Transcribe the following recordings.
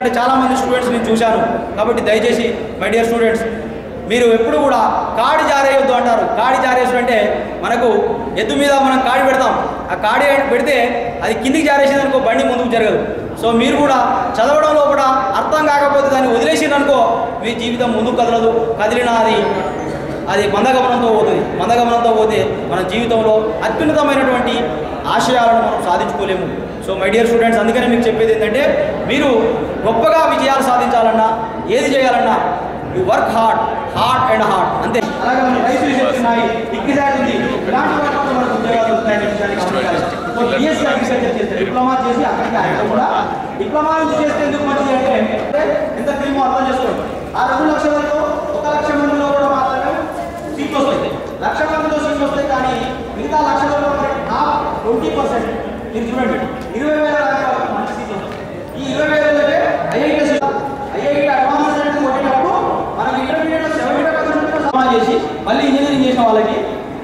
ఎందుకంటే చాలామంది స్టూడెంట్స్ నేను చూశాను కాబట్టి దయచేసి మై డియర్ స్టూడెంట్స్ మీరు ఎప్పుడు కూడా కాడి జారేయొద్దు అంటారు కాడి జారేసు అంటే మనకు ఎద్దు మీద మనం కాడి పెడతాం ఆ కాడి పెడితే అది కిందికి జారేసింది అనుకో బండి ముందుకు జరగదు సో మీరు కూడా చదవడం లోపల అర్థం కాకపోతే దాన్ని వదిలేసిందనుకో మీ జీవితం ముందుకు కదలదు కదిలిన అది అది మందగమనంతో పోతుంది మందగమనంతో పోతే మన జీవితంలో అత్యున్నతమైనటువంటి ఆశయాలను మనం సాధించుకోలేము సో మై డియర్ స్టూడెంట్స్ అందుకనే మీకు చెప్పేది ఏంటంటే మీరు గొప్పగా విజయాలు సాధించాలన్నా ఏది చేయాలన్నా you work hard hard and hard అంతే అలాగే మన రైతు రిసెర్చ్ ఉన్నాయి ఇగ్రిసాట్ ఉంది ఇలాంటి వాటిలో మనకు ఉద్యోగాలు వస్తాయని విషయాన్ని గమనించాలి సో బిఎస్సీ అగ్రికల్చర్ చేస్తే డిప్లొమా చేసి అక్కడికి ఆయన కూడా డిప్లొమా నుంచి చేస్తే ఎందుకు మంచిది అంటే అంటే ఎంత ఫీమో అర్థం చేసుకోండి ఆ రెండు లక్షలలో ఒక లక్ష మందిలో కూడా మాత్రమే సీట్లు వస్తాయి లక్ష మందిలో సీట్లు వస్తాయి కానీ మిగతా లక్షలలో ట్వంటీ పర్సెంట్ మీరు చూడండి ఇరవై వేల దాకా మంచి సీట్లు వస్తాయి ఈ ఇరవై వేల అంటే ఐఐటి ఐఐటి అడ్వాన్స్ అంటే కొట్టేటప్పుడు మనకి ఇంటర్మీడియట్ సెవెంటీ ఫైవ్ పర్సెంట్ సమాన్ చేసి మళ్ళీ ఇంజనీరింగ్ చేసిన వాళ్ళకి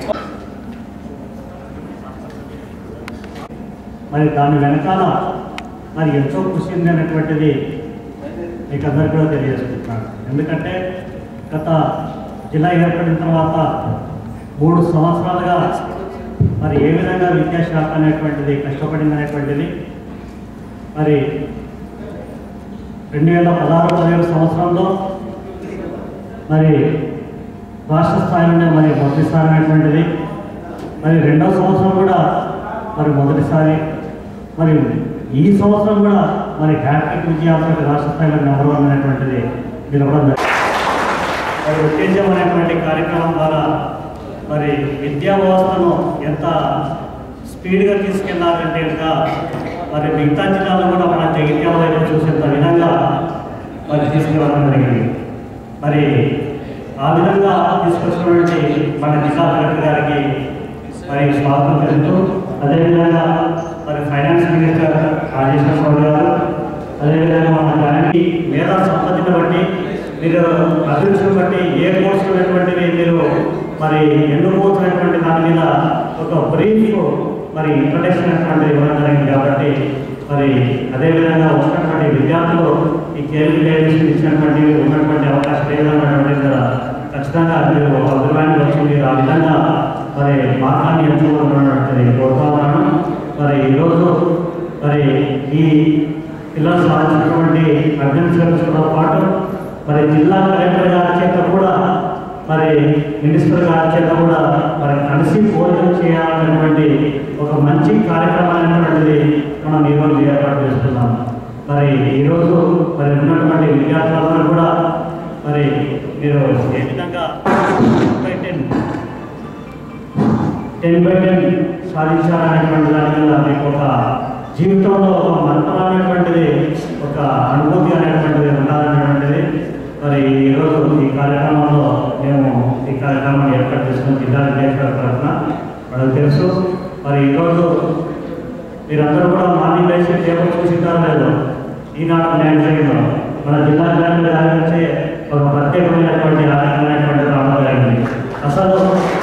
మరి దాని వెనకాల మరి ఎంతో కృషి ఉంది అనేటువంటిది మీకు అందరికీ కూడా తెలియజేసుకుంటున్నాను ఎందుకంటే గత జిల్లా ఏర్పడిన తర్వాత మూడు సంవత్సరాలుగా మరి ఏ విధంగా విద్యాశాఖ అనేటువంటిది కష్టపడింది అనేటువంటిది మరి రెండు వేల పదహారు పదిహేడు సంవత్సరంలో మరి రాష్ట్ర స్థాయిలోనే మరి మొదటిసారి అనేటువంటిది మరి రెండవ సంవత్సరం కూడా మరి మొదటిసారి మరి ఈ సంవత్సరం కూడా మరి హ్యాట్రిక్ విజయాలతో రాష్ట్ర స్థాయిలో నెంబర్ వన్ అనేటువంటిది నిలవడం జరిగింది మరి ఉత్తేజం అనేటువంటి కార్యక్రమం ద్వారా మరి విద్యా వ్యవస్థను ఎంత స్పీడ్గా తీసుకెళ్లాలంటే ఇంకా మరి మిగతా జిల్లాలో కూడా మన జగిత్యాల వైపు చూసేంత విధంగా మరి తీసుకురావడం జరిగింది మరి ఆ విధంగా తీసుకొచ్చినటువంటి మన జిల్లా కలెక్టర్ గారికి మరి స్వాగతం తెలుపుతూ అదేవిధంగా మరి ఫైనాన్స్ మినిస్టర్ రాజేశ్వర గౌడ్ గారు అదేవిధంగా మన దానికి మేధా సంపత్తిని బట్టి మీరు అభిరుచిని బట్టి ఏ కోర్సు ఉన్నటువంటివి మీరు మరి ఎన్నుకోతున్నటువంటి దాని మీద ఒక బ్రీఫ్ మరి ఇంట్రడక్షన్ అనేటువంటిది ఇవ్వడం జరిగింది కాబట్టి మరి అదేవిధంగా వచ్చినటువంటి విద్యార్థులు ఈ కేరళ లేడీస్ ఇచ్చినటువంటి ఉన్నటువంటి అవకాశం లేదన్నటువంటి కదా ఖచ్చితంగా మీరు ఒక అభిప్రాయాన్ని వచ్చి మీరు ఆ విధంగా మరి మార్గాన్ని ఎంచుకుంటున్నటువంటి కోరుతా ఉన్నాను మరి ఈరోజు మరి ఈ పిల్లలు సాధించినటువంటి అడ్మినిస్ట్రేషన్తో పాటు మరి జిల్లా కలెక్టర్ గారి చేత కూడా మరి మినిస్టర్ గారి చేత కూడా మరి కలిసి భోజనం చేయాలనేటువంటి ఒక మంచి కార్యక్రమం అనేటువంటిది మనం ఈరోజు ఏర్పాటు చేస్తున్నాం మరి ఈరోజు మరి ఉన్నటువంటి విద్యార్థులందరూ కూడా మరి మీరు ఏ విధంగా by ten ten by ten సాధించాలనేటువంటి దాని మీద మీకు ఒక జీవితంలో ఒక మంత్రం అనేటువంటిది ఒక అనుభూతి అనేటువంటిది ఉండాలనేటువంటిది మరి ఈరోజు ఈ కార్యక్రమంలో మేము ఈ కార్యక్రమాన్ని ఏర్పాటు చేసుకున్న జిల్లా విద్యాశాఖ తరఫున మనకు తెలుసు మరి ఈరోజు మీరందరూ కూడా మార్నింగ్ లేచి పేపర్ చూసింటారో లేదో ఈనాడు మ్యాగజైన్లో మన జిల్లా గ్రామీణ దాని నుంచి ఒక ప్రత్యేకమైనటువంటి ఆదాయమైనటువంటి రావడం జరిగింది అసలు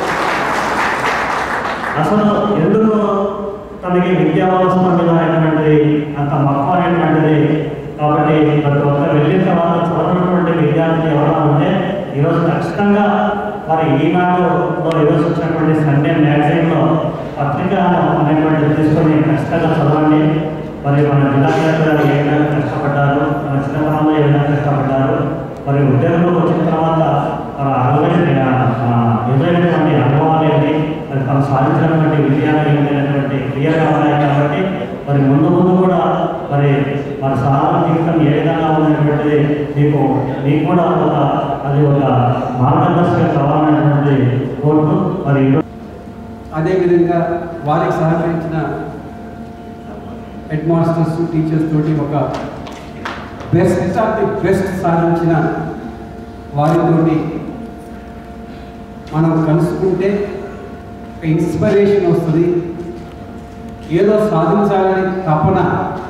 అసలు ఎందుకు తనకి విద్యా వ్యవస్థ మీద అయినటువంటిది అంత మక్కువ అనేటువంటిది కాబట్టి ప్రతి ఒక్క వెళ్ళిన తర్వాత చదవనటువంటి విద్యార్థి ఎవరైనా ఉంటే ఈరోజు ఖచ్చితంగా మరి ఈనాడులో ఈరోజు వచ్చినటువంటి సండే మ్యాగజైన్లో పత్రిక అనేటువంటిది తీసుకొని ఖచ్చితంగా చదవండి మరి మన జిల్లా కలెక్టర్ గారు ఏ విధంగా కష్టపడ్డారు మన చిన్నతనంలో ఏ విధంగా కష్టపడ్డారు మరి ఉద్యోగంలోకి వచ్చిన తర్వాత మన అనుభవం ఎదురైనటువంటి అనుభవాలు ఏంటి మరి తను సాధించినటువంటి విజయాలు ఏంటి అనేటువంటి క్లియర్గా ఉన్నాయి కాబట్టి మరి ముందు ముందు కూడా మరి మన సాధారణ జీవితం ఏ విధంగా ఉన్నటువంటిది మీకు మీకు కూడా ఒక అది ఒక మార్గదర్శకం కావాలనేటువంటి కోరుతూ మరి ఈరోజు అదేవిధంగా వారికి సహకరించిన హెడ్ మాస్టర్స్ టీచర్స్ తోటి ఒక బెస్ట్ ఆఫ్ ది బెస్ట్ సాధించిన వారితోటి మనం కలుసుకుంటే ఒక ఇన్స్పిరేషన్ వస్తుంది ఏదో సాధించాలని తపన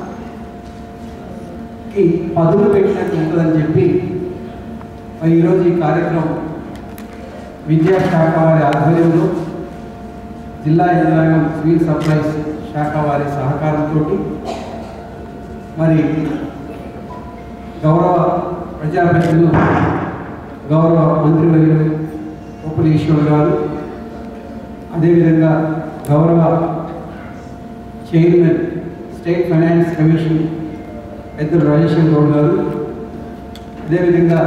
కి పదులు పెట్టినట్టు ఉంటుందని చెప్పి మరి ఈరోజు ఈ కార్యక్రమం విద్యాశాఖ వారి ఆధ్వర్యంలో జిల్లా యంత్రాంగం సివిల్ సప్లైస్ శాఖ వారి సహకారంతో మరి గౌరవ ప్రజాప్రతినిధులు గౌరవ మంత్రివర్యులు ఉపలీశ్వర్ గారు అదేవిధంగా గౌరవ చైర్మన్ స్టేట్ ఫైనాన్స్ కమిషన్ పెద్దలు రాజేశ్వర్ గౌడ్ గారు అదేవిధంగా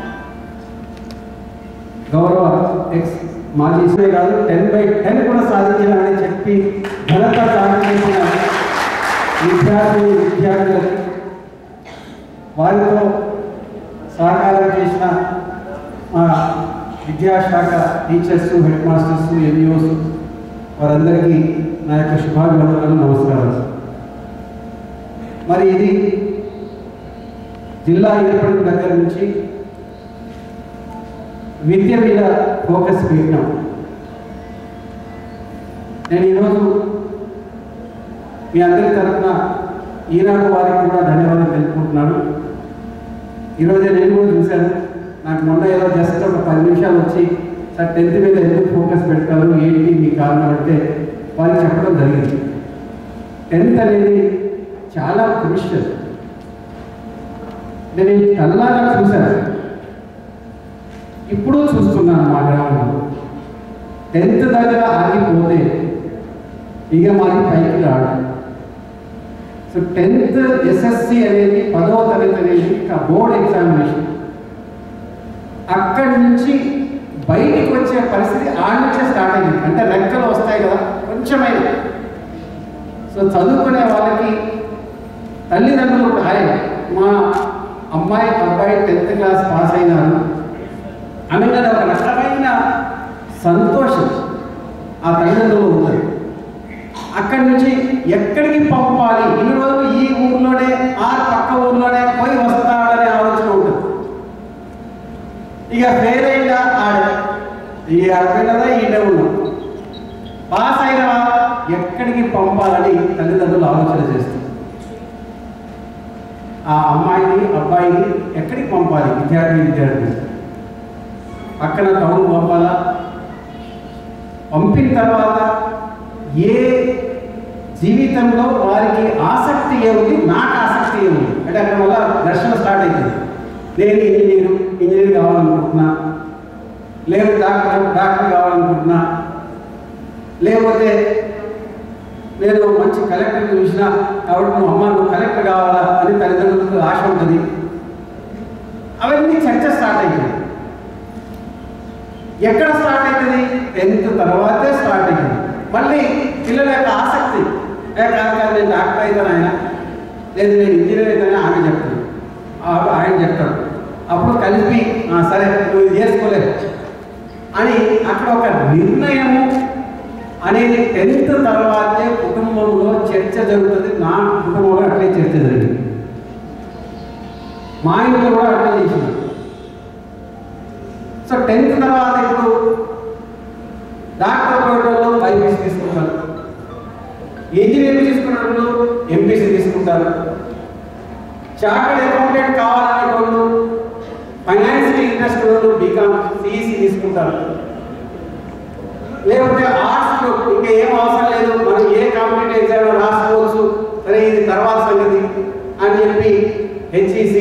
గౌరవ ఎక్స్ మాజీ ఇస్రే గారు టెన్ బై టెన్ కూడా సాధించాలని చెప్పి ఘనత సాధించిన విద్యార్థులు విద్యార్థులకు వారితో సహకారం చేసిన మా విద్యాశాఖ టీచర్స్ హెడ్ మాస్టర్స్ ఎంఈఓస్ వారందరికీ నా యొక్క శుభాభివందనాలు నమస్కారాలు మరి ఇది జిల్లా ఏర్పడిన దగ్గర నుంచి విద్య మీద ఫోకస్ పెట్టినాం నేను ఈరోజు మీ అందరి తరఫున ఈనాడు వారికి కూడా ధన్యవాదాలు తెలుపుకుంటున్నాను ఈరోజే నేను కూడా చూశాను నాకు మొన్న ఏదో జస్ట్ ఒక పది నిమిషాలు వచ్చి సార్ టెన్త్ మీద ఎందుకు ఫోకస్ పెడతారు ఏంటి మీ కారణం అంటే వారికి చెప్పడం జరిగింది టెన్త్ అనేది చాలా క్రూషియల్ నేను ఈ కళ్ళారా చూశాను ఇప్పుడు చూస్తున్నాను మా గ్రామంలో టెన్త్ దగ్గర ఆగిపోతే ఇక మాది పైకి రాడు సో టెన్త్ ఎస్ఎస్సి అనేది పదవ తరగతి అనేది ఒక బోర్డ్ ఎగ్జామినేషన్ అక్కడి నుంచి బయటికి వచ్చే పరిస్థితి ఆ నుంచే స్టార్ట్ అయింది అంటే రెక్కలు వస్తాయి కదా కొంచెమైనా సో చదువుకునే వాళ్ళకి తల్లిదండ్రులు హాయ్ మా అమ్మాయి అబ్బాయి టెన్త్ క్లాస్ పాస్ అయినారు అనగానే ఒక రకమైన సంతోషం ఆ తల్లిదండ్రులు ఉంటుంది అక్కడి నుంచి ఎక్కడికి పంపాలి ఇన్ని రోజులు ఈ ఊర్లోనే ఆ పక్క ఊర్లోనే పోయి వస్తాడనే ఆలోచన ఉంటుంది ఇక ఫెయిల్ అయిందా ఆడ ఈ ఆడపిల్లదా ఈడే ఉన్నాం పాస్ అయినవా ఎక్కడికి పంపాలని తల్లిదండ్రులు ఆలోచన చేస్తారు ఆ అమ్మాయిని అబ్బాయిని ఎక్కడికి పంపాలి విద్యార్థి విద్యార్థి పక్కన టౌన్ పంపాలా పంపిన తర్వాత ఏ జీవితంలో వారికి ఆసక్తి ఏముంది నాకు ఆసక్తి ఏముంది అంటే అక్కడ వల్ల దర్శనం స్టార్ట్ అవుతుంది నేను ఇంజనీరు ఇంజనీర్ కావాలనుకుంటున్నా లేదు డాక్టర్ డాక్టర్ కావాలనుకుంటున్నా లేకపోతే నేను మంచి కలెక్టర్ చూసిన కాబట్టి నువ్వు అమ్మ నువ్వు కలెక్టర్ కావాలా అని తల్లిదండ్రులకు ఆశ ఉంటుంది అవన్నీ చర్చ స్టార్ట్ అవుతుంది ఎక్కడ స్టార్ట్ అవుతుంది టెన్త్ తర్వాతే స్టార్ట్ అవుతుంది మళ్ళీ పిల్లల యొక్క ఆసక్తి ఏ కాదు కాదు నేను డాక్టర్ అవుతాను ఆయన లేదు నేను ఇంజనీర్ అవుతానని ఆమె చెప్తాను ఆ- ఆయన చెప్తాడు అప్పుడు కలిపి "ఆ, సరే నువ్వు ఇది చేసుకోలేదు అని అక్కడ ఒక నిర్ణయము అనేది టెన్త్ తర్వాతే కుటుంబంలో చర్చ జరుగుతుంది నా కుటుంబంలో అట్లే చర్చ జరిగింది మా ఇంట్లో కూడా అట్లే చేసినారు సో టెన్త్ తర్వాత ఇప్పుడు డాక్టర్ ప్రోగ్రాంలో బైపీసీ తీసుకుంటారు ఇంజనీర్ తీసుకున్నప్పుడు ఎంపీసీ తీసుకుంటారు చార్టెడ్ అకౌంటెంట్ కావాలనే వాళ్ళు ఫైనాన్షియల్ ఇంట్రెస్ట్ వాళ్ళు బీకామ్ సిఈసి తీసుకుంటారు లేకపోతే ఆర్ట్స్ ఇంకా ఏం అవసరం లేదు మనం ఏ కాంపిటేటివ్ ఎగ్జామ్ రాసుకోవచ్చు సరే ఇది తర్వాత సంగతి అని చెప్పి హెచ్ఈసి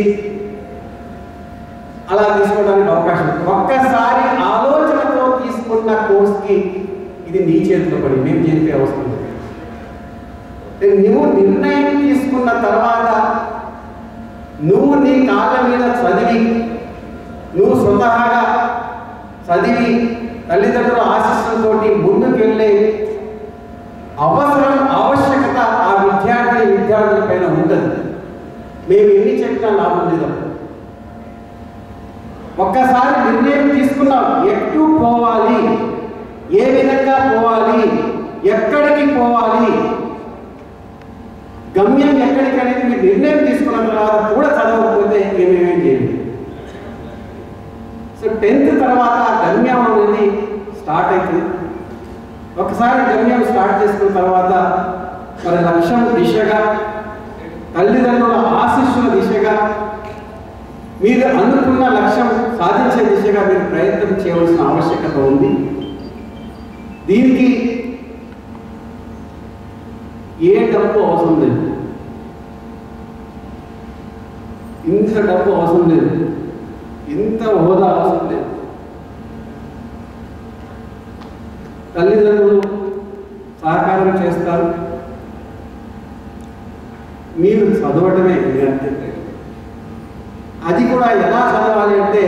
అలా తీసుకోవడానికి అవకాశం ఉంది. ఒక్కసారి ఆలోచనతో తీసుకున్న కోర్స్కి ఇది నీ చేతిలో పడి మేము చేసే అవసరం లేదు నువ్వు నిర్ణయం తీసుకున్న తర్వాత నువ్వు నీ కాళ్ళ మీద చదివి నువ్వు స్వతహాగా చదివి తల్లిదండ్రుల ఆశీస్సులతో ముందుకు వెళ్ళే అవసరం ఆవశ్యకత ఆ విద్యార్థి విద్యార్థుల పైన ఉంటుంది మేము ఎన్ని చెప్పినా లాభం లేదు ఒక్కసారి నిర్ణయం తీసుకున్నాం ఎటు పోవాలి ఏ విధంగా పోవాలి ఎక్కడికి పోవాలి గమ్యం ఎక్కడికి అనేది మీరు నిర్ణయం తీసుకున్న తర్వాత కూడా చదవకపోతే ఏమేమేం చేయండి సో టెన్త్ తర్వాత ఆ గమ్యం అనేది స్టార్ట్ అవుతుంది ఒకసారి గమ్యం స్టార్ట్ చేసుకున్న తర్వాత మరి లక్ష్యం దిశగా తల్లిదండ్రుల ఆశీస్సుల దిశగా మీరు అనుకున్న లక్ష్యం సాధించే దిశగా మీరు ప్రయత్నం చేయవలసిన ఆవశ్యకత ఉంది దీనికి ఏ డబ్బు అవసరం లేదు ఇంత డబ్బు అవసరం లేదు ఇంత హోదా అవసరం లేదు తల్లిదండ్రులు సహకారం చేస్తారు మీరు చదవటమే మీ అంతే అది కూడా ఎలా చదవాలి అంటే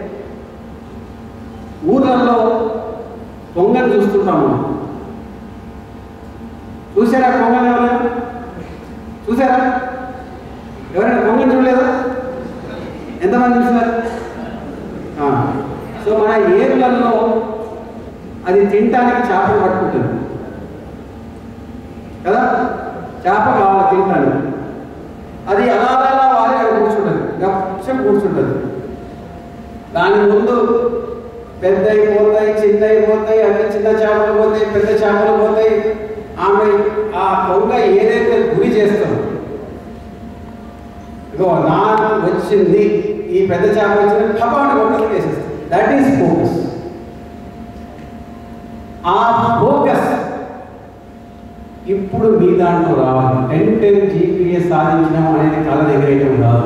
ఊర్లలో పొంగల్ చూస్తుంటాము చూసారా పొంగల్ ఎవరైనా చూసారా ఎవరైనా పొంగల్ చూడలేదా ఎంతమంది చూసారు ఆ, సో మన ఏర్లలో అది తినటానికి చేపలు పట్టుకుంటుంది కదా చేప కావాలి తింటాను అది అలా అలా అలా వాలి అక్కడ కూర్చుంటుంది గప్సం కూర్చుంటుంది దాని ముందు పెద్దవి పోతాయి చిన్నవి పోతాయి అన్ని చిన్న చేపలు పోతాయి పెద్ద చేపలు పోతాయి ఆమె ఆ కొంగ ఏదైతే గురి చేస్తుందో ఇగో నా వచ్చింది ఈ పెద్ద చేప వచ్చింది టపాటు కొట్టలు వేసేస్తుంది దట్ ఈస్ ఫోకస్ ఆ ఫోకస్ ఇప్పుడు మీ దాంట్లో రావాలి టెన్ టెన్ జీపీఎస్ సాధించడం అనేది కళ ఎగరేయటం కాదు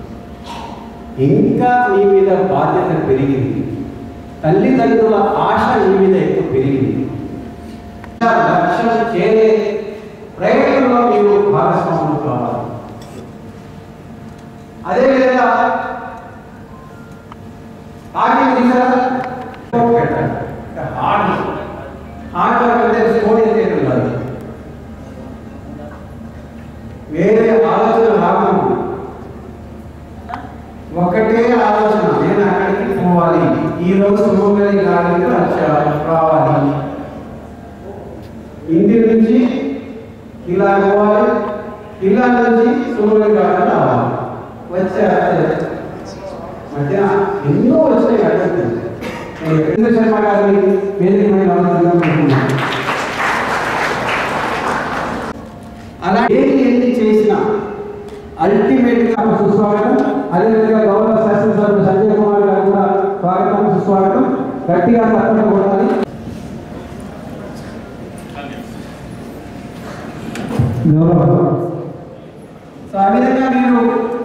ఇంకా మీ మీద బాధ్యత పెరిగింది తల్లిదండ్రుల ఆశ మీ మీద ఎక్కువ పెరిగింది లక్ష్యం చేరే ప్రయత్నంలో మీరు భాగస్వాములు కావాలి అదేవిధంగా ఆగి తీసారా పెట్టాలి హార్డ్ హార్డ్ వర్క్ అంటే స్కోర్ చేయడం కాదు వేరే ఆలోచన రాకుండా ఒకటే ఆలోచన నేను అక్కడికి పోవాలి ఈ రోజు సుమంగళి గారికి వచ్చా రావాలి ఇంటి నుంచి ఇలా పోవాలి ఇలా నుంచి సుమంగళి గారికి రావాలి వచ్చా మధ్య ఎన్నో వచ్చినాయి అడగండి నేను చంద్ర శర్మ గారిని వేదిక మీద ఆలోచించాలనుకుంటున్నాను అలా ఏది ఎన్ని చేసినా అల్టిమేట్ గా సుస్వాగతం అదేవిధంగా గౌరవ శాసనసభ్యులు సంజయ్ కుమార్ గారు కూడా స్వాగతం సుస్వాగతం గట్టిగా తప్పకుండా కొడాలి గౌరవ సో ఆ విధంగా మీరు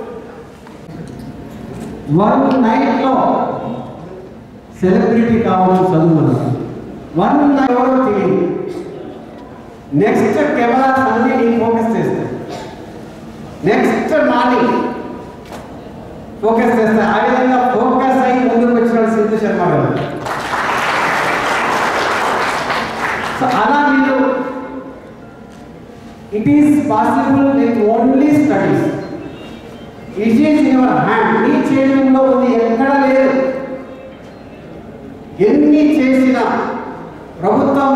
వన్ నైట్ లో సెలబ్రిటీ కావాలని చదువుకున్నారు వన్ నైట్ ఎవరో తెలియదు నెక్స్ట్ కెమెరాస్ అన్ని నీ ఫోకస్ చేస్తాయి నెక్స్ట్ మార్నింగ్ ఫోకస్ చేస్తాయి ఆ విధంగా ఫోకస్ అయి ముందుకు వచ్చిన సింధు శర్మ గారు సో అలా మీరు it is possible with only studies it is in your hand నీ చేతుల్లో ఉంది ఎక్కడ లేదు ఎన్ని చేసినా ప్రభుత్వం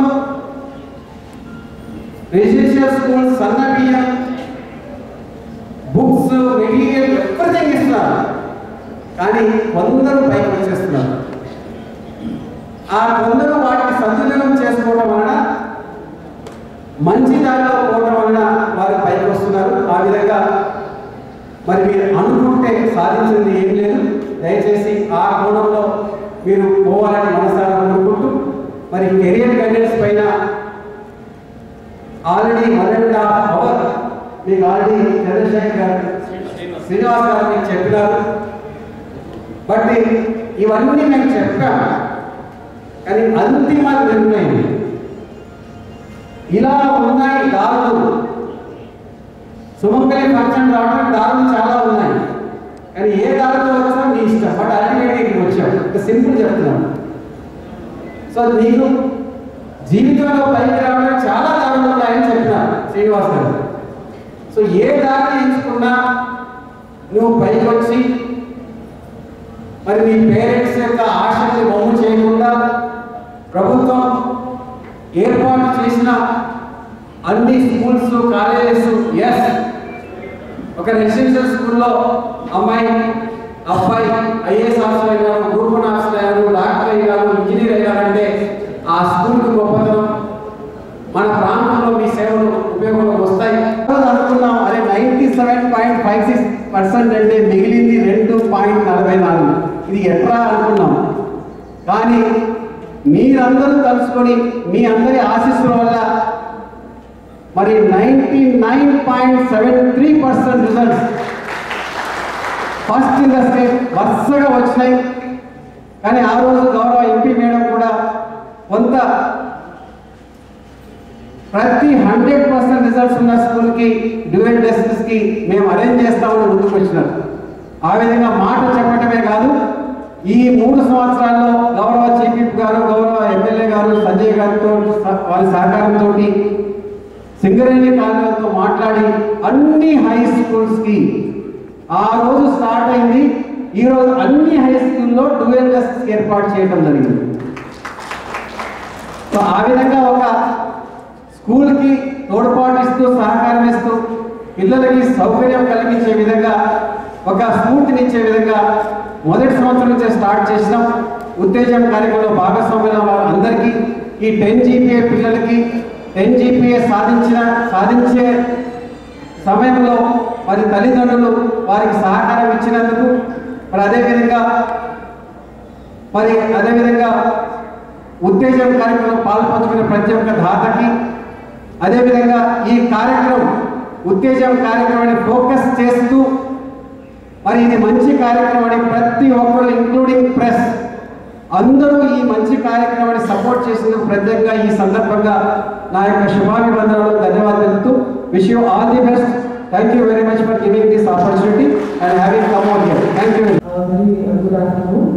రెసిడెన్షియల్ స్కూల్ సన్న బియ్యం బుక్స్ మెటీరియల్ ఎవ్రీథింగ్ ఇస్తున్నారు కానీ కొందరు పైకి వచ్చేస్తున్నారు ఆ కొందరు వాటిని సద్వినియోగం చేసుకోవడం వలన మంచి దారిలో పోవడం వలన వారు పైకి వస్తున్నారు ఆ విధంగా మరి మీరు అనుకుంటే సాధించింది ఏం లేదు దయచేసి ఆ కోణంలో మీరు పోవాలని మనసారా కోరుకుంటూ మరి కెరియర్ గైడెన్స్ పైన already one and half hour మీకు ఆల్రెడీ చంద్రశేఖర్ గారు శ్రీనివాస్ గారు మీకు చెప్పినారు బట్ ఇవన్నీ మేము చెప్పాం కానీ అంతిమ నిర్ణయం ఇలా ఉన్నాయి దారులు సుమంగళి ఫంక్షన్ రావడానికి దారులు చాలా ఉన్నాయి కానీ ఏ దారితో వచ్చినా నీ ఇష్టం బట్ అల్టిమేట్గా ఇక్కడికి వచ్చాం ఇంకా సింపుల్ చెప్తున్నాను సో నీకు జీవితంలో పైకి రావడానికి చాలా దారులు ఉన్నాయని చెప్పినారు శ్రీనివాస్ గారు సో ఏ దారిని ఎంచుకున్నా నువ్వు పైకి వచ్చి మరి నీ పేరెంట్స్ యొక్క ఆశల్ని బొమ్మ చేయకుండా ప్రభుత్వం ఏర్పాటు చేసిన అన్ని స్కూల్స్ కాలేజెస్ ఎస్ ఒక రెసిడెన్షియల్ స్కూల్లో అమ్మాయి అబ్బాయి ఐఏఎస్ ఆఫీసర్ అయ్యారు గ్రూప్ వన్ ఆఫీసర్ అయ్యారు డాక్టర్ అయ్యారు ఇంజనీర్ అయ్యారంటే ఆ స్కూల్కి గొప్పతనం మన ప్రాంతంలో మీ సేవలు ఉపయోగంలోకి వస్తాయి అనుకున్నాం అరే ninety seven point five six percent అంటే మిగిలింది రెండు పాయింట్ నలభై నాలుగు ఇది ఎట్లా అనుకున్నాం కానీ మీరందరూ కలుసుకొని మీ అందరి ఆశీస్సుల వల్ల మరి ninety nine point seven three percent results first in the state వరుసగా వచ్చినాయి కానీ ఆ రోజు గౌరవ ఎంపీ మేడం కూడా కొంత ప్రతి హండ్రెడ్ పర్సెంట్ రిజల్ట్స్ ఉన్న స్కూల్కి డ్యూయల్ కి మేము అరేంజ్ చేస్తామని ముందుకు వచ్చినారు ఆ విధంగా మాట చెప్పటమే కాదు ఈ మూడు సంవత్సరాల్లో గౌరవ చీఫ్ గారు గౌరవ ఎమ్మెల్యే గారు సంజయ్ గారితో స- వారి సహకారంతో సింగరేణి కాలనీలతో మాట్లాడి అన్ని హై స్కూల్స్కి ఆ రోజు స్టార్ట్ అయింది ఈ రోజు అన్ని హై స్కూల్లో డ్యూయల్ డెస్క్ ఏర్పాటు చేయడం జరిగింది సో ఆ విధంగా ఒక స్కూల్కి తోడ్పాటు ఇస్తూ సహకారం ఇస్తూ పిల్లలకి సౌకర్యం కలిగించే విధంగా ఒక స్ఫూర్తినిచ్చే విధంగా మొదటి సంవత్సరం నుంచే స్టార్ట్ చేసినాం ఉత్తేజం కార్యక్రమంలో భాగస్వామ్యుల అందరికీ ఈ టెన్ జీపీఏ పిల్లలకి టెన్ జీపీఏ సాధించిన సాధించే సమయంలో మరి తల్లిదండ్రులు వారికి సహకారం ఇచ్చినందుకు మరి అదేవిధంగా మరి అదేవిధంగా ఉత్తేజం కార్యక్రమం పాల్పంచుకునే ప్రతి ఒక్క దాతకి అదేవిధంగా ఈ కార్యక్రమం ఉత్తేజం కార్యక్రమాన్ని ఫోకస్ చేస్తూ మరి ఇది మంచి కార్యక్రమాన్ని ప్రతి ఒక్కరు ఇంక్లూడింగ్ ప్రెస్ అందరూ ఈ మంచి కార్యక్రమాన్ని సపోర్ట్ చేసినందుకు ప్రత్యేకంగా ఈ సందర్భంగా నా యొక్క శుభాభివందనలు ధన్యవాదాలు తెలుపుతూ wish you all the best thank you very much for giving this opportunity and having come on here thank you very good afternoon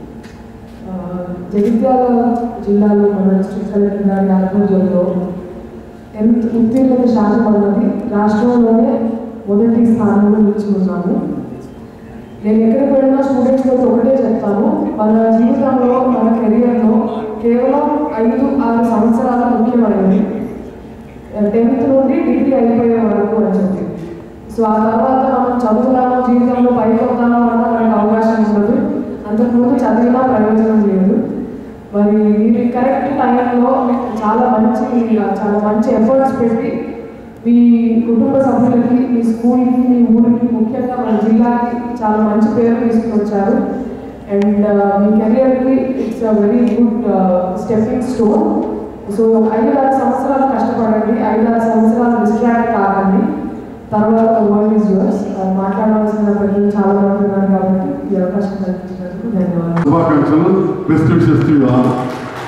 Jagtial జిల్లాలో మన డిస్ట్రిక్ట్ కలెక్టర్ గారి ఆధ్వర్యంలో టెన్త్ ఉత్తీర్ణత శాతం అన్నది రాష్ట్రంలోనే మొదటి స్థానంలో నిలుచుకున్నాము నేను ఎక్కడికి వెళ్ళినా స్టూడెంట్స్తో ఒకటే చెప్తాను మన జీవితంలో మన కెరియర్లో కేవలం ఐదు ఆరు సంవత్సరాల ముఖ్యమైనది టెన్త్ నుండి డిగ్రీ అయిపోయే వరకు అని చెప్పి సో ఆ తర్వాత మనం చదువుతామో జీవితంలో పైకి వద్దామో అన్న మనకు అవకాశం ఉండదు అంతకుముందు చదివినా ప్రయోజనం లేదు మరి ఇది కరెక్ట్ టైంలో చాలా మంచి చాలా మంచి ఎఫర్ట్స్ పెట్టి మీ కుటుంబ సభ్యులకి మీ స్కూల్కి మీ ఊరికి ముఖ్యంగా మన జిల్లాకి చాలా మంచి పేరు తీసుకొచ్చారు అండ్ మీ కెరియర్కి it's a very good stepping stone so ఐదు ఆరు సంవత్సరాలు కష్టపడండి ఐదు ఆరు సంవత్సరాలు డిస్ట్రాక్ట్ కాకండి తర్వాత వరల్డ్ ఈజ్ యువర్స్ మాట్లాడవలసిన ప్రజలు చాలా మంది ఉన్నారు కాబట్టి ఈ అవకాశం కల్పించినందుకు ధన్యవాదాలు శుభాకాంక్షలు best wishes to you all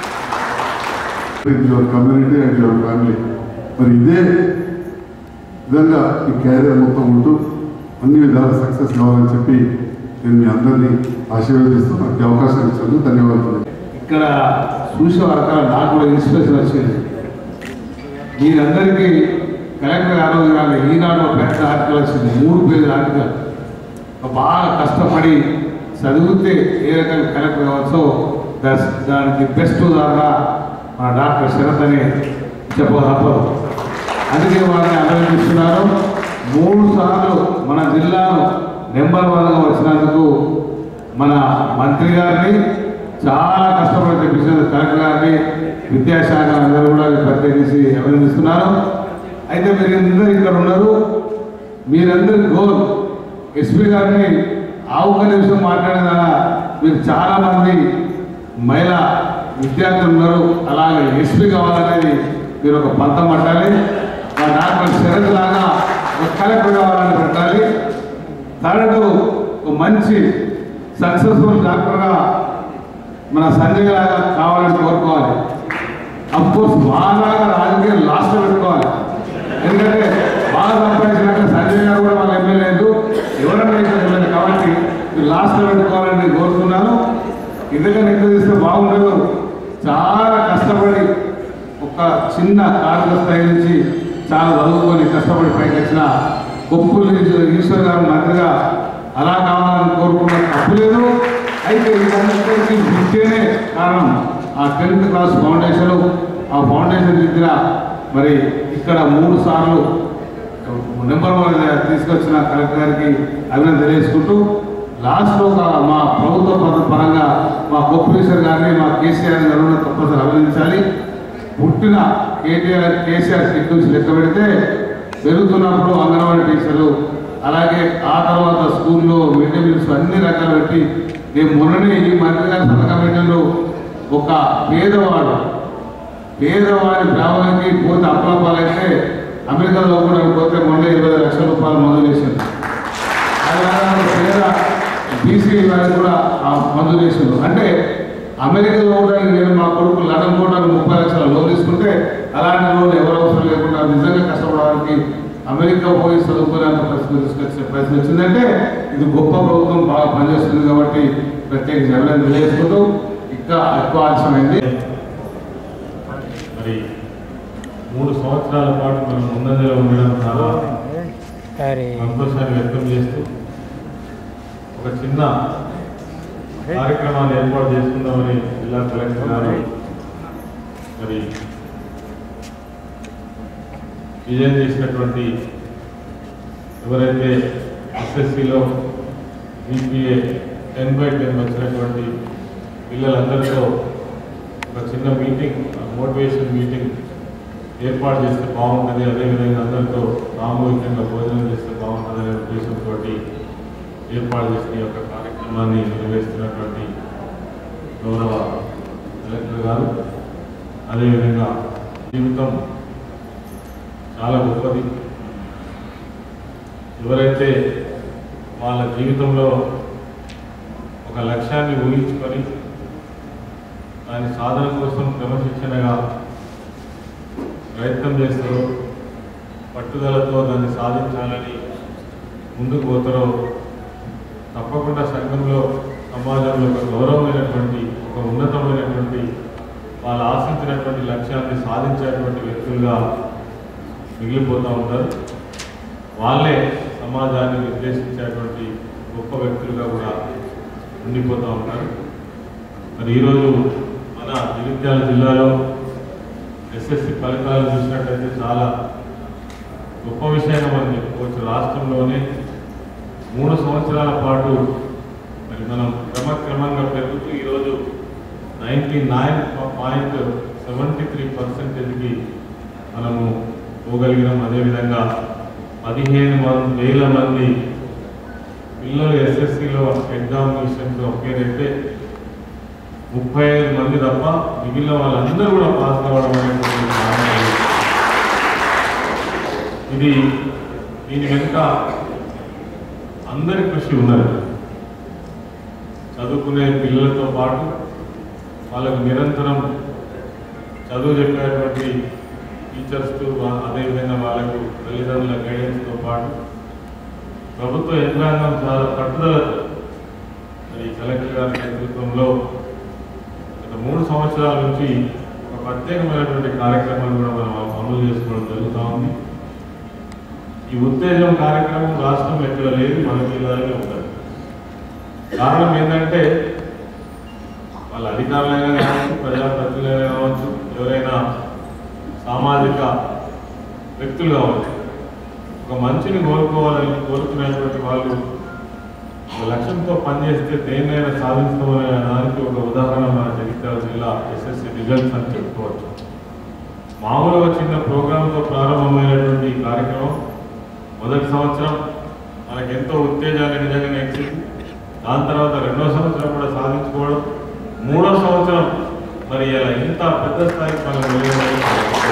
your community and your family మరి ఇదే విధంగా ఈ క్యారియర్ మొత్తం ఉంటూ అన్ని విధాల సక్సెస్ కావాలని చెప్పి నేను మీ అందరినీ ఆశీర్వదిస్తూ నాకు ఈ అవకాశం ఇచ్చినందుకు ధన్యవాదాలు ఇక్కడ చూసే వరకు నాకు కూడా ఇన్స్పిరేషన్ వచ్చింది మీరందరికీ కలెక్టర్ గారు గారు ఈనాడు ఒక పెద్ద ఆర్టికల్ వచ్చింది మూడు పేజీల ఆర్టికల్ బాగా కష్టపడి చదివితే ఏ రకంగా కలెక్టర్ కావచ్చో దస్- దానికి బెస్ట్ ఉదాహరణ మన డాక్టర్ శరత్ అని చెప్ప తప్పదు అందుకే వారిని అభినందిస్తున్నారు మూడు సార్లు మన జిల్లాను నెంబర్ వన్గా వచ్చినందుకు మన మంత్రి గారిని చాలా కష్టపడి తెప్పించిన కలెక్టర్ గారిని విద్యాశాఖ అందరూ కూడా ప్రత్యేకించి అభినందిస్తున్నారు అయితే మీరు అందరూ ఇక్కడ ఉన్నారు మీరందరి గోల్ ఎస్పీ గారిని ఆ ఒక్క నిమిషం మాట్లాడిన మీరు చాలా మంది మహిళా విద్యార్థులు ఉన్నారు అలాగే ఎస్పీ కావాలనేది మీరు ఒక పంతం పట్టాలి మా డాక్టర్ శరత్ లాగా ఒక కలెక్టర్ కావాలని పెట్టాలి థర్డ్ ఒక మంచి సక్సెస్ఫుల్ డాక్టర్గా మన సంజయ్ లాగా కావాలని కోరుకోవాలి అఫ్కోర్స్ బాగా రాజకీయం లాస్ట్లో పెట్టుకోవాలి ఎందుకంటే బాగా సంపాదించినట్టు సంజయ్ గారు కూడా వాళ్ళ ఎమ్మెల్యేలు ఎవరైనా ఇక్కడ వెళ్ళండి కాబట్టి మీరు లాస్ట్లో పెట్టుకోవాలని నేను కోరుతున్నాను ఎందుకంటే ఎక్కువ తీస్తే బాగుండదు చాలా కష్టపడి ఒక చిన్న కార్మిక స్థాయి నుంచి చాలా చదువుకొని కష్టపడి పైకి వచ్చిన గొప్పలు ఈశ్వర్ గారు మంత్రిగా అలా కావాలని కోరుకున్న తప్పు లేదు అయితే ఇదందరికీ విద్యనే కారణం ఆ టెన్త్ క్లాస్ ఫౌండేషన్ ఆ ఫౌండేషన్ దగ్గర మరి ఇక్కడ మూడు సార్లు నెంబర్ వన్ తీసుకొచ్చిన కలెక్టర్ గారికి అభినందన తెలియజేసుకుంటూ లాస్ట్లో ఒక మా ప్రభుత్వ పద- పరంగా మా గొప్పేశ్వర్ గారిని మా కేసీఆర్ గారు కూడా తప్పనిసరి అభినందించాలి పుట్టిన కేటీఆర్ కేసీఆర్ కిట్ నుంచి లెక్క పెడితే పెరుగుతున్నప్పుడు అంగన్వాడీ టీచర్లు అలాగే ఆ తర్వాత స్కూల్లో మిడ్ డే మీల్స్ అన్ని రకాలు పెట్టి నేను మొన్ననే ఈ మంత్రి గారి సంతకం పెట్టిండు ఒక పేదవాడు పేదవాడి బ్రాహ్మణికి పోతే అప్లపాలైతే అమెరికాలో కూడా పోతే మొన్న ఇరవై లక్షల రూపాయలు మందులు వేసింది అది కాక వందల పేద బీసీ వారికి కూడా ఆ మంజూరు చేసిండు అంటే అమెరికా పోవడానికి నేను మా కొడుకు లండన్ పోవడానికి ముప్పై లక్షల లోన్ తీసుకుంటే అలాంటి లోన్ ఎవరు అవసరం లేకుండా నిజంగా కష్టపడడానికి అమెరికా పోయి చదువుకునేంత పరిస్థితి తీసుకొచ్చే పరిస్థితి వచ్చిందంటే ఇది గొప్ప ప్రభుత్వం బాగా పనిచేస్తుంది కాబట్టి ప్రత్యేక అభినందన తెలియజేసుకుంటూ ఇంకా ఎక్కువ ఆలస్యమైంది మరి మూడు సంవత్సరాల పాటు మనం ముందంజలో ఉండడం చాలా సంతోషాన్ని వ్యక్తం చేస్తూ ఒక చిన్న కార్యక్రమాన్ని ఏర్పాటు చేసుకుందామని జిల్లా కలెక్టర్ గారు మరి విజయం చేసినటువంటి ఎవరైతే ఎస్ఎస్సిలో జీపీఏ టెన్ బై టెన్ వచ్చినటువంటి పిల్లలందరితో ఒక చిన్న మీటింగ్ మోటివేషన్ మీటింగ్ ఏర్పాటు చేస్తే బాగుంటుంది అదేవిధంగా అందరితో సామూహికంగా భోజనం చేస్తే బాగుంటుంది అనే ఉద్దేశంతో ఏర్పాటు చేసిన ఈ యొక్క కార్యక్రమాన్ని నిర్వహిస్తున్నటువంటి గౌరవ కలెక్టర్ గారు అదేవిధంగా జీవితం చాలా గొప్పది ఎవరైతే వాళ్ళ జీవితంలో ఒక లక్ష్యాన్ని ఊహించుకొని దాని సాధన కోసం క్రమశిక్షణగా ప్రయత్నం చేస్తారో పట్టుదలతో దాన్ని సాధించాలని ముందుకు పోతారో తప్పకుండా సంఘంలో సమాజంలో ఒక గౌరవమైనటువంటి ఒక ఉన్నతమైనటువంటి వాళ్ళు ఆశించినటువంటి లక్ష్యాన్ని సాధించేటువంటి వ్యక్తులుగా మిగిలిపోతూ ఉంటారు వాళ్ళే సమాజాన్ని నిర్దేశించేటువంటి గొప్ప వ్యక్తులుగా కూడా ఉండిపోతూ ఉంటారు మరి ఈరోజు మన జగిత్యాల జిల్లాలో ఎస్ఎస్సి ఫలితాలు చూసినట్టయితే చాలా గొప్ప విషయంగా మనం చెప్పుకోవచ్చు రాష్ట్రంలోనే మూడు సంవత్సరాల పాటు మరి మనం క్రమక్రమంగా పెరుగుతూ ఈరోజు ninety nine point seventy three పర్సెంటేజ్కి మనము పోగలిగినాం అదేవిధంగా పదిహేను మంది వేల మంది పిల్లలు ఎస్ఎస్సిలో ఎగ్జామినేషన్స్ ఒకేనైతే ముప్పై ఐదు మంది తప్ప మిగిలిన వాళ్ళందరూ కూడా పాస్ కావడం అనేటువంటి కారణం. ఇది దీని వెనుక అందరి కృషి ఉన్నది చదువుకునే పిల్లలతో పాటు వాళ్ళకు నిరంతరం చదువు చెప్పేటువంటి టీచర్స్ అదేవిధంగా వాళ్ళకు తల్లిదండ్రుల గైడెన్స్తో పాటు ప్రభుత్వ యంత్రాంగం చాలా పట్టుదలతో మరి కలెక్టర్ గారి నేతృత్వంలో గత మూడు సంవత్సరాల నుంచి ఒక ప్రత్యేకమైనటువంటి కార్యక్రమాలు కూడా మనం అమలు చేసుకోవడం జరుగుతూ ఉంది ఈ ఉత్తేజం కార్యక్రమం రాష్ట్రం ఎక్కడ లేదు మన జిల్లాలోనే ఉంటుంది కారణం ఏంటంటే వాళ్ళ అధికారులైనా కావచ్చు ప్రజాప్రతినిధులైనా కావచ్చు ఎవరైనా సామాజిక వ్యక్తులు కావచ్చు ఒక మంచిని కోరుకోవాలని కోరుకునేటువంటి వాళ్ళు ఒక లక్ష్యంతో పనిచేస్తే దేన్నైనా సాధించమనే దానికి ఒక ఉదాహరణ మన జగిత్యాల జిల్లా ఎస్ఎస్సి రిజల్ట్స్ అని చెప్పుకోవచ్చు మామూలుగా చిన్న ప్రోగ్రాంతో ప్రారంభమైనటువంటి ఈ కార్యక్రమం మొదటి సంవత్సరం మనకి ఎంతో ఉత్తేజాన్ని నిజంగానే ఇచ్చింది దాని తర్వాత రెండో సంవత్సరం కూడా సాధించుకోవడం మూడో సంవత్సరం మరి ఇలా ఇంత పెద్ద స్థాయికి మనం వెళ్ళడం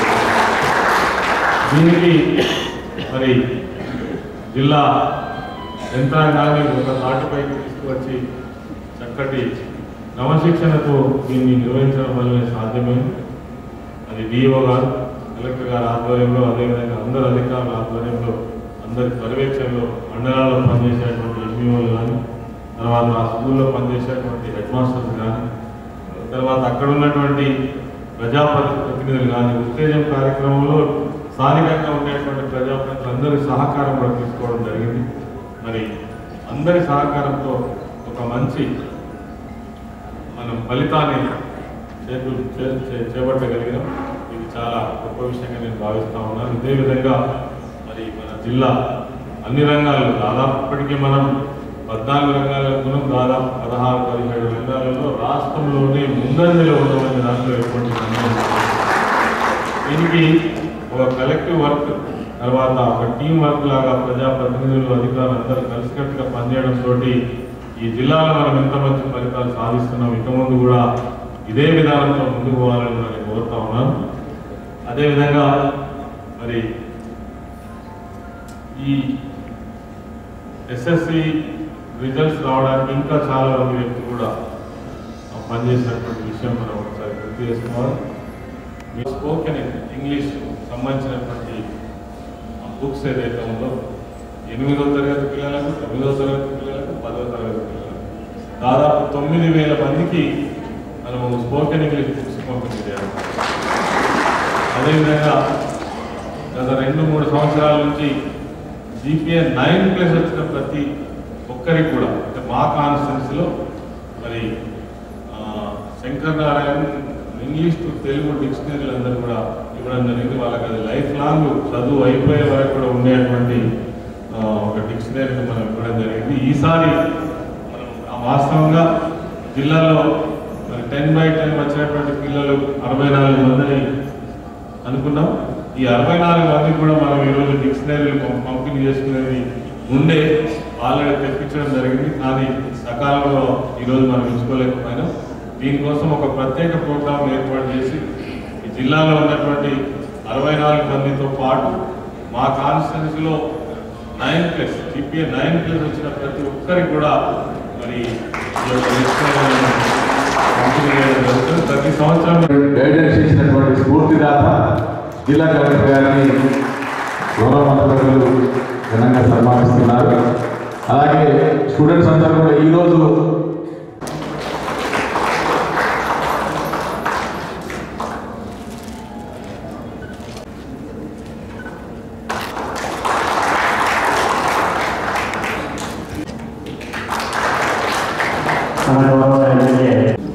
దీనికి మరి జిల్లా యంత్రాంగాన్ని ఒక తాటిపైకి తీసుకువచ్చి చక్కటి క్రమశిక్షణతో దీన్ని నిర్వహించడం వల్లనే సాధ్యమైంది అది డిఓ గారు కలెక్టర్ గారి ఆధ్వర్యంలో అదేవిధంగా అందరు అధికారుల ఆధ్వర్యంలో అందరి పర్యవేక్షణలో మండలాల్లో పనిచేసేటువంటి ఎంఈఓలు కానీ తర్వాత ఆ స్కూల్లో పనిచేసేటువంటి హెడ్ మాస్టర్స్ కానీ తర్వాత అక్కడ ఉన్నటువంటి ప్రజాప్రతి ప్రతినిధులు కానీ ఉత్తేజం కార్యక్రమంలో స్థానికంగా ఉండేటువంటి ప్రజాప్రతినిధులు అందరి సహకారం కూడా తీసుకోవడం జరిగింది మరి అందరి సహకారంతో ఒక మంచి మనం ఫలితాన్ని చేతు చే- చే- చేపట్టగలిగినాం ఇది చాలా గొప్ప విషయంగా నేను భావిస్తా ఉన్నాను ఇదే విధంగా మరి మన జిల్లా అన్ని రంగాల్లో దాదాపు ఇప్పటికీ మనం పద్నాలుగు రంగాలకు మనం దాదాపు పదహారు పదిహేడు రంగాలలో రాష్ట్రంలోనే ముందంజలో ఉండమని దాంట్లో ఎటువంటి సందేహం లేదు. దీనికి ఒక కలెక్టివ్ వర్క్ తర్వాత ఒక టీం వర్క్ లాగా ప్రజాప్రతినిధులు అధికారులు అందరూ కలిసికట్టుగా పనిచేయడంతో ఈ జిల్లాలో మనం ఎంత మంచి ఫలితాలు సాధిస్తున్నాం ఇక ముందు కూడా ఇదే విధానంతో ముందుకు పోవాలని కూడా నేను కోరుతా ఉన్నాను అదేవిధంగా మరి ఈ ఎస్ఎస్సి రిజల్ట్స్ రావడానికి ఇంకా చాలా మంది వ్యక్తులు కూడా ఆ, పనిచేసినటువంటి విషయం మనం ఒకసారి గుర్తు చేసుకోవాలి మీ స్పోకెన్ ఇంగ్లీష్ సంబంధించినటువంటి బుక్స్ ఏదైతే ఉందో ఎనిమిదో తరగతి పిల్లలకు తొమ్మిదో తరగతి పిల్లలకు పదో తరగతి పిల్లలకు దాదాపు తొమ్మిది వేల మందికి మనము స్పోకెన్ ఇంగ్లీష్ బుక్స్ పంపిణీ చేయాలి అదేవిధంగా గత రెండు మూడు సంవత్సరాల నుంచి జీపీఏ నైన్ ప్లస్ వచ్చిన ప్రతి ఒక్కరికి కూడా అంటే మా కాన్స్టిట్యున్సీలో మరి ఆ, శంకర్ నారాయణ ఇంగ్లీష్ టు తెలుగు డిక్షనరీలు అందరూ కూడా ఇవ్వడం జరిగింది వాళ్ళకి అది లైఫ్ లాంగ్ చదువు అయిపోయే వరకు కూడా ఉండేటువంటి ఆ, ఒక డిక్షనరీని మనం ఇవ్వడం జరిగింది ఈసారి మనం ఆ వాస్తవంగా జిల్లాలో మరి టెన్ బై టెన్ వచ్చినటువంటి పిల్లలు అరవై నాలుగు మందిని అనుకున్నాం ఈ అరవై నాలుగు మందికి కూడా మనం ఈరోజు డిక్షనరీలు పం- పంపిణీ చేసుకునేది ఉండే ఆల్రెడీ తెప్పించడం జరిగింది కానీ సకాలంలో ఈరోజు మనం ఇచ్చుకోలేకపోయినాం దీనికోసం ఒక ప్రత్యేక ప్రోగ్రాం ఏర్పాటు చేసి ఈ జిల్లాలో ఉన్నటువంటి అరవై నాలుగు మందితో పాటు మా కాన్స్టిట్యున్సీలో nine plus GPA nine plus వచ్చిన ప్రతి ఒక్కరికి కూడా మరి ఈ యొక్క డిక్షనరీలను పంపిణీ చేయడం జరుగుతుంది ప్రతి సంవత్సరం గైడెన్స్ చేసినటువంటి స్ఫూర్తిదాత జిల్లా కలెక్టర్ గారిని గౌరవ మంత్రులు ఘనంగా సన్మానిస్తున్నారు అలాగే స్టూడెంట్స్ అందరూ కూడా ఈరోజు మన గౌరవ ఎమ్మెల్యే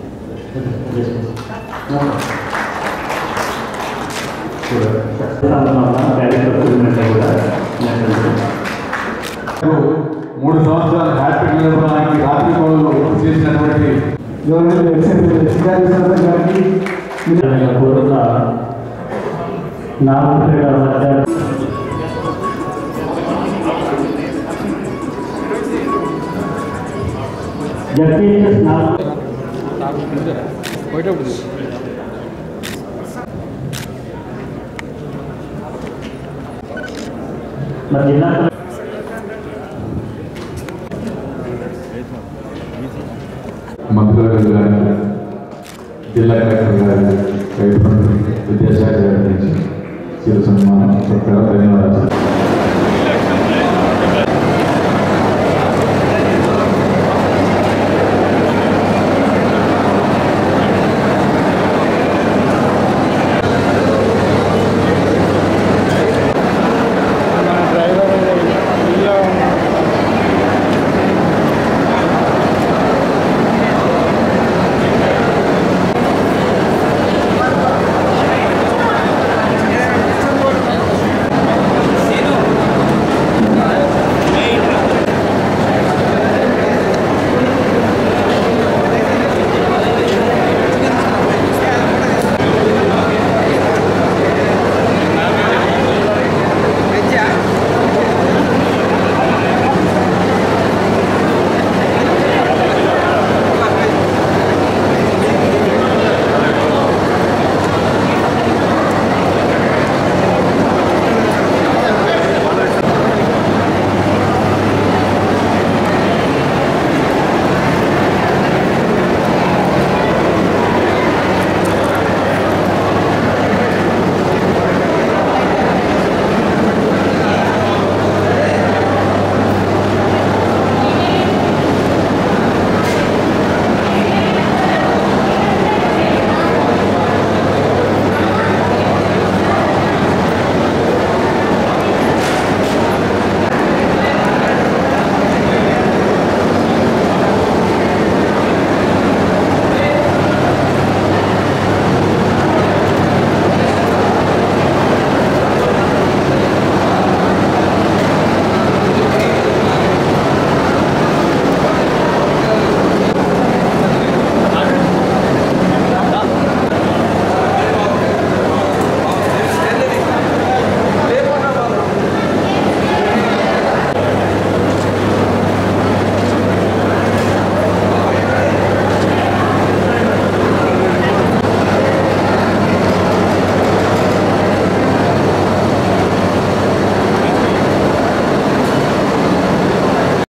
మూడు సంవత్సరాలు హ్యాపీ నిర్వహణకి రాత్రి పౌరులు చేసినటువంటి గవర్నమెంట్ వెబ్సైట్ శ్రీకాళేశ్వర గారికి పూర్వక నాలుగు మధ్య జడ్పీఎస్ నాలుగు మరి జిల్లా మంత్రులు గారిని జిల్లా కలెక్టర్ గారిని రైతు విద్యాశాఖ గారి నుంచి చిరు సన్మానం సత్కారం ధన్యవాదాలు